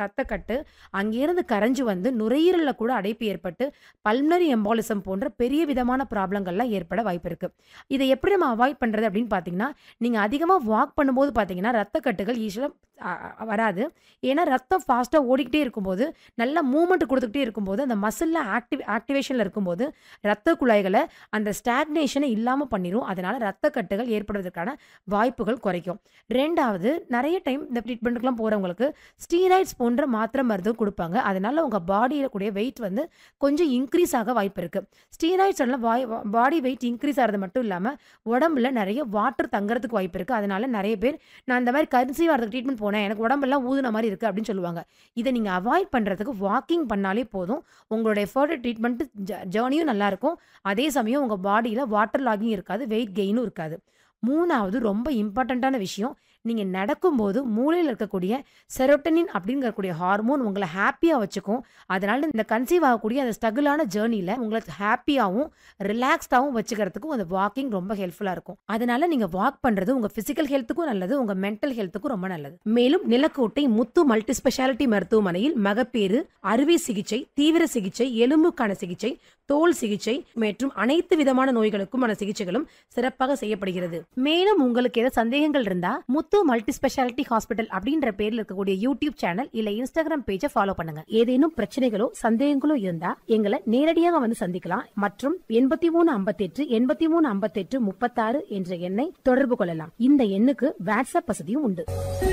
ரத்தக்கட்டு அங்கேருந்து கரைஞ்சு வந்து நுரையீரலில் கூட அடைப்பு ஏற்பட்டு பல்மனரி எம்பாலிசம் போன்ற பெரிய விதமான ப்ராப்ளங்கள்லாம் ஏற்பட வாய்ப்பு இருக்குது இதை எப்படி நம்ம அவாய்ட் பண்ணுறது அப்படின்னு பார்த்தீங்கன்னா நீங்கள் அதிகமாக வாக் பண்ணும்போது பார்த்தீங்கன்னா ரத்தக்கட்டுகள் ஈஸியாக வராது ஏன்னா ரத்தம் ஃபாஸ்ட்டாக ஓடிக்கிட்டே இருக்கும்போது நல்ல மூமெண்ட் கொடுத்துக்கிட்டே இருக்கும்போது அந்த மசிலில் ஆக்டிவ் ஆக்டிவேஷனில் இருக்கும்போது ரத்த குழாய்களை அந்த ஸ்டாக்னேஷனை இல்லாமல் பண்ணிடும் அதனால் ரத்தக்கட்டுகள் ஏற்படுவதற்கான வாய்ப்புகள் குறைக்கும் ரெண்டாவது நிறைய டைம் இந்த ட்ரீட்மெண்ட்டுக்குலாம் போகிறவங்களுக்கு ஸ்டீராய்ட்ஸ் போன்ற மாத்திரை மருந்து கொடுப்பாங்க அதனால் உங்கள் பாடியில் கூடிய வெயிட் வந்து கொஞ்சம் இன்க்ரீஸ் ஆக வாய்ப்பு இருக்குது ஸ்டீராய்ட்ஸ் எல்லாம் வாய் பாடி வெயிட் இன்க்ரீஸ் ஆகிறது மட்டும் இல்லாமல் உடம்புல நிறைய வாட்டர் தங்குறதுக்கு வாய்ப்பு இருக்குது அதனால நிறைய பேர் நான் இந்த மாதிரி கன்சீவ் ஆகிறதுக்கு ட்ரீட்மெண்ட் போனேன் எனக்கு உடம்பெல்லாம் ஊதுன மாதிரி இருக்குது அப்படின்னு சொல்லுவாங்க இதை நீங்கள் அவாய்ட் பண்ணுறதுக்கு வாக்கிங் பண்ணாலே போதும் உங்களுடைய ஃபர்தர் ட்ரீட்மெண்ட் ஜேர்னியும் நல்லாயிருக்கும் அதே சமயம் உங்கள் பாடியில் வாட்டர் லாகிங் இருக்காது வெயிட் கெயினும் இருக்காது மூணாவது ரொம்ப இம்பார்ட்டண்ட்டான விஷயம் நீங்கள் நடக்கும்போது மூளையில் இருக்கக்கூடிய செரோட்டனின் அப்படிங்கக்கூடிய ஹார்மோன் உங்களை ஹாப்பியாக வச்சுக்கும் அதனால இந்த கன்சீவ் ஆகக்கூடிய அந்த ஸ்ட்ரகிளான ஜேர்னியில் உங்களை ஹாப்பியாகவும் ரிலாக்ஸ்டாகவும் வச்சுக்கிறதுக்கும் அந்த வாக்கிங் ரொம்ப ஹெல்ப்ஃபுல்லாக இருக்கும் அதனால நீங்கள் வாக் பண்ணுறது உங்கள் ஃபிசிக்கல் ஹெல்த்துக்கும் நல்லது உங்கள் மென்டல் ஹெல்த்துக்கும் ரொம்ப நல்லது மேலும் நிலக்கோட்டை முத்து மல்டி ஸ்பெஷாலிட்டி மருத்துவமனையில் மகப்பேறு அறுவை சிகிச்சை தீவிர சிகிச்சை எலும்புக்கான சிகிச்சை தோல் சிகிச்சை மற்றும் அனைத்து விதமான நோய்களுக்குமான சிகிச்சைகளும் சிறப்பாக செய்யப்படுகிறது மேலும் உங்களுக்கு ஏதாவது சந்தேகங்கள் இருந்தா முத்து மல்டி ஸ்பெஷாலிட்டி ஹாஸ்பிட்டல் அப்படின்ற பேர்ல இருக்கக்கூடிய யூடியூப் சேனல் இல்ல இன்ஸ்டாகிராம் பேஜை ஃபாலோ பண்ணுங்க ஏதேனும் பிரச்சனைகளோ சந்தேகங்களோ இருந்தா எங்களை நேரடியாக வந்து சந்திக்கலாம் மற்றும் எண்பத்தி மூணு ஐம்பத்தெட்டு எண்பத்தி மூணு ஐம்பத்தெட்டு முப்பத்தாறு என்ற எண்ணை தொடர்பு கொள்ளலாம் இந்த எண்ணுக்கு வாட்ஸ்அப் வசதியும் உண்டு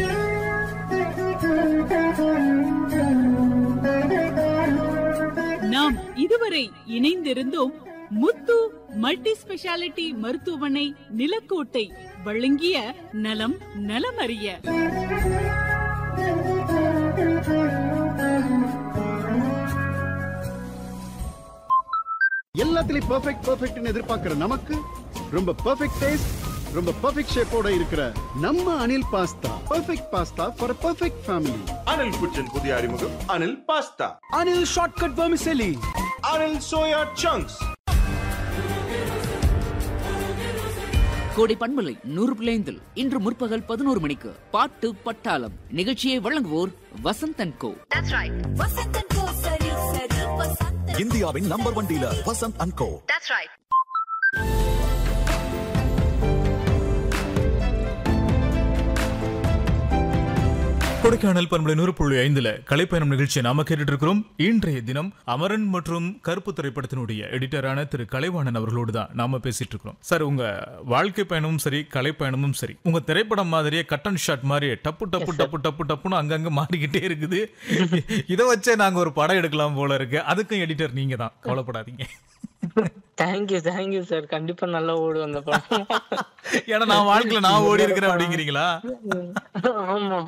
நாம் இதுவரை இணைந்திருந்தோம் முத்து மல்டி ஸ்பெஷாலிட்டி மருத்துவமனை நிலக்கோட்டை வழங்கிய நலம் நலமறிய எல்லாத்துலயும் பெர்ஃபெக்ட் பெர்ஃபெக்ட்னு எதிர்பார்க்கிற நமக்கு ரொம்ப பெர்ஃபெக்ட் டேஸ்ட் ரொம்ப பெர்ஃபெக்ட் ஷேப்போட இருக்கிற நம்ம Anil pasta perfect pasta for perfect family Anil കുച്ചൻ പുതിയ അറിമുഖം Anil pasta Anil Shortcut Vermicelli. Anil soya chunks கோடை பண்பலை நூறு பிள்ளைந்தில் இன்று முற்பகல் பதினோரு மணிக்கு பாட்டு பட்டாளம் நிகழ்ச்சியை வழங்குவோர் Vasanthan co That's right. Vasantan ko sari sari vasantan. இந்தியாவின் number one dealer Vasanth and co That's right. Kodaikanal பண்பலை நூறு புள்ளி ஐந்துல கலைப்பயணம் நிகழ்ச்சியை நாம கேட்டுட்டு இருக்கிறோம் இன்றைய தினம் அமரன் மற்றும் கருப்பு திரைப்படத்தினுடைய எடிட்டரான திரு கலைவாணன் அவர்களோடு தான் நாம பேசிட்டு இருக்கிறோம் சார் உங்க வாழ்க்கை பயணமும் சரி கலைப்பயணமும் சரி உங்க திரைப்படம் மாதிரியே கட் அண்ட் ஷாட் மாதிரி டப்பு டப்பு டப்பு டப்பு டப்புன்னு அங்கங்க மாறிக்கிட்டே இருக்குது இதை வச்சே நாங்க ஒரு படம் எடுக்கலாம் போல இருக்கு அதுக்கும் எடிட்டர் நீங்க தான் கவலைப்படாதீங்க தேங்க்யூ தேங்க்யூ சார் கண்டிப்பா நல்லா ஓடும் அந்த படம் ஏன்னா நான் வாழ்க்கையில நான் ஓடி இருக்கிறேன் அப்படிங்கிறீங்களா ஆமா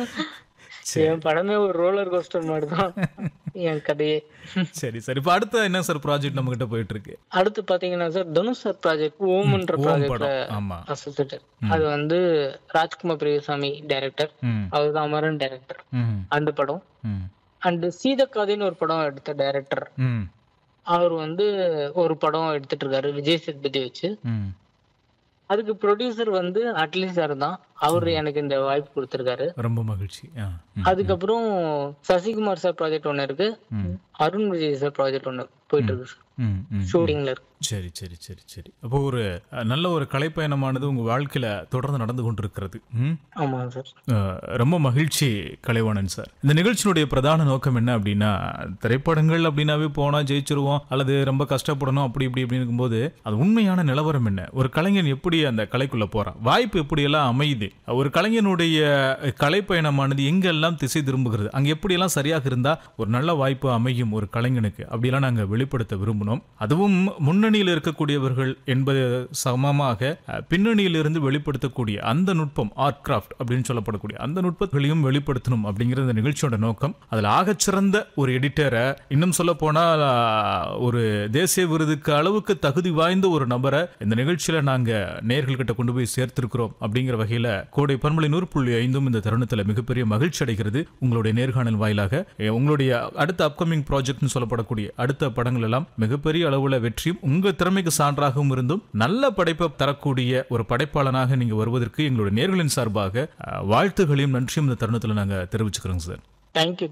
என் படமே ஒரு ரோலர் கோஸ்டர் மாதிரி தான் என் கதையே சரி சரி இப்ப அடுத்த என்ன சார் ப்ராஜெக்ட் நம்ம கிட்ட போயிட்டு இருக்கு அடுத்து பாத்தீங்கன்னா சார் தனுஷ் சார் ப்ராஜெக்ட் ஓம்ன்ற ஓம் ப்ராஜெக்ட்ல படம் ஆமா அசோசியேட்டட் அது வந்து ராஜ்குமார் பெரியசாமி டைரக்டர் ம் அவர் தான் அமரன் டைரக்டர் ம் அந்த படம் ம் அண்ட் சீதக்காதைன்னு ஒரு படம் எடுத்த டைரக்டர் ம் அவர் வந்து ஒரு படம் எடுத்துட்டு இருக்காரு விஜய் சேதுபதி வச்சு ம் அதுக்கு ப்ரொடியூசர் வந்து அட்லி சார் தான் அவரு எனக்கு இந்த வாய்ப்பு கொடுத்திருக்காரு ரொம்ப மகிழ்ச்சி ஆ, ம், அதுக்கப்புறம் சசிகுமார் சார் ப்ராஜெக்ட் ஒன்னு இருக்கு ம், அருண் விஜய் சார் ப்ராஜெக்ட் ஒன்னு போயிட்டு இருக்கு ம், ம். ஷூட்டிங்ல இருக்கு சரி சரி சரி சரி அப்போ ஒரு அஹ், நல்ல ஒரு கலைப்பயணமானது உங்க வாழ்க்கையில தொடர்ந்து நடந்து கொண்டிருக்கிறது ம்? ஆமாங்க சார் அஹ், ரொம்ப மகிழ்ச்சி கலைவாணன் சார் இந்த நிகழ்ச்சியினுடைய பிரதான நோக்கம் என்ன அப்படின்னா திரைப்படங்கள் அப்படின்னாவே போனா ஜெயிச்சிருவோம் அல்லது ரொம்ப கஷ்டப்படணும் அப்படி இப்படி இப்படி இருக்கும்போது அது உண்மையான நிலவரம் என்ன ஒரு கலைஞன் எப்படி அந்த கலைக்குள்ள போறான் வாய்ப்பு எப்படியெல்லாம் அமையுது ஒரு கலைஞனுடைய கலைப்பயணமானது எங்கெல்லாம் திசை திரும்புகிறது அங்க எப்படியெல்லாம் சரியாக இருந்தா ஒரு நல்ல வாய்ப்பு அமையும் ஒரு கலைஞனுக்கு அப்படியெல்லாம் நாங்க வெளிப்படுத்த விரும்பினோம் அதுவும் முன்னணியில் இருக்கக்கூடியவர்கள் என்பது சமமாக அஹ், பின்னணியில் இருந்து வெளிப்படுத்தக்கூடிய அந்த நுட்பம் ஆர்ட் கிராஃப்ட் அப்படின்னு சொல்லப்படக்கூடிய அந்த நுட்பங்களையும் வெளிப்படுத்தணும் அப்படிங்கிற இந்த நிகழ்ச்சியோட நோக்கம் அதுல ஆகச்சிறந்த ஒரு எடிட்டரை இன்னும் சொல்ல போனால் அஹ், ஒரு தேசிய விருதுக்கு அளவுக்கு தகுதி வாய்ந்த ஒரு நபரை இந்த நிகழ்ச்சியில நாங்க நேர்கள் கிட்ட கொண்டு போய் சேர்த்திருக்கிறோம் அப்படிங்கிற வகையில கோடை பன்மொழி நூறு புள்ளி ஐந்தும் இந்த தருணத்துல மிகப்பெரிய மகிழ்ச்சி அடைகிறது உங்களுடைய நேர்காணல் வாயிலாக எ, உங்களுடைய அடுத்த அப்கமிங் ப்ராஜெக்ட்னு சொல்லப்படக்கூடிய அடுத்த படங்கள் எல்லாம் மிகப்பெரிய அளவுல வெற்றியும் உங்க திறமைக்கு சான்றாகவும் இருந்தும் நல்ல படைப்பை தரக்கூடிய ஒரு படைப்பாளனாக நீங்க வருவதற்கு எங்களுடைய நேர்களின் சார்பாக அஹ், வாழ்த்துகளையும் நன்றியும் இந்த தருணத்துல நாங்க தெரிவிச்சுக்கிறோங்க சார் தேங்க்யூ